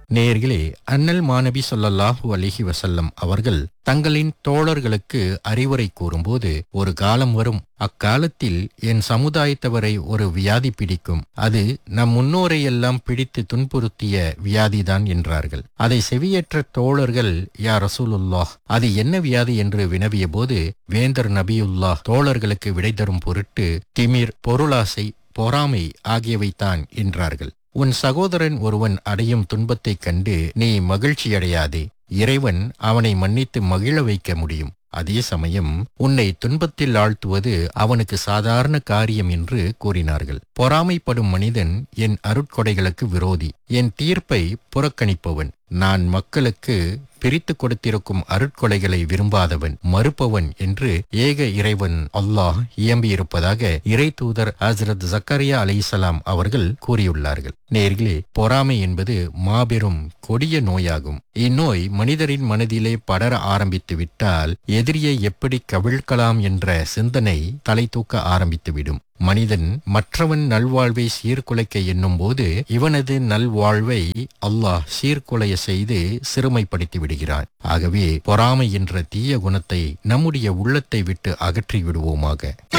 நேர்களே அண்ணல் மாணவி சொல்லல்லாஹு அலிஹி வசல்லம் அவர்கள் தங்களின் தோழர்களுக்கு அறிவுரை கூறும்போது ஒரு காலம் வரும் அக்காலத்தில் என் சமுதாயத்தவரை ஒரு வியாதி பிடிக்கும் அது நம் முன்னோரை எல்லாம் பிடித்து துன்புறுத்திய வியாதிதான் என்றார்கள் அதை செவியற்ற தோழர்கள் யா ரசூலுல்லாஹ் அது என்ன வியாதி என்று வினவிய போது வேந்தர் நபியுல்லாஹ் தோழர்களுக்கு விடை தரும் பொருட்டு திமிர் பொருளாசை பொறாமை ஆகியவைதான் என்றார்கள் உன் சகோதரன் ஒருவன் அடையும் துன்பத்தைக் கண்டு நீ மகிழ்ச்சியடையாதே இறைவன் அவனை மன்னித்து மகிழ வைக்க முடியும் அதே சமயம் உன்னை துன்பத்தில் ஆழ்த்துவது அவனுக்கு சாதாரண காரியம் என்று கூறினார்கள் பொறாமைப்படும் மனிதன் என் அருட்கொடைகளுக்கு விரோதி என் தீர்ப்பை புறக்கணிப்பவன் நான் மக்களுக்கு பிரித்து கொடுத்திருக்கும் அருட்கொலைகளை விரும்பாதவன் மறுப்பவன் என்று ஏக இறைவன் அல்லாஹ் இயம்பியிருப்பதாக இறை தூதர் ஹசரத் ஜக்கரியா அலைசலாம் அவர்கள் கூறியுள்ளார்கள் நேர்களே பொறாமை என்பது மாபெரும் கொடிய நோயாகும் இந்நோய் மனிதரின் மனதிலே படர ஆரம்பித்து விட்டால் எதிரியை எப்படி கவிழ்க்கலாம் என்ற சிந்தனை தலை தூக்க ஆரம்பித்துவிடும் மனிதன் மற்றவன் நல்வாழ்வை சீர்குலைக்க எண்ணும் போது இவனது நல்வாழ்வை அல்லாஹ் சீர்குலைய செய்து சிறுமைப்படுத்தி விடுகிறான் ஆகவே பொறாமை என்ற தீய குணத்தை நம்முடைய உள்ளத்தை விட்டு அகற்றி விடுவோமாக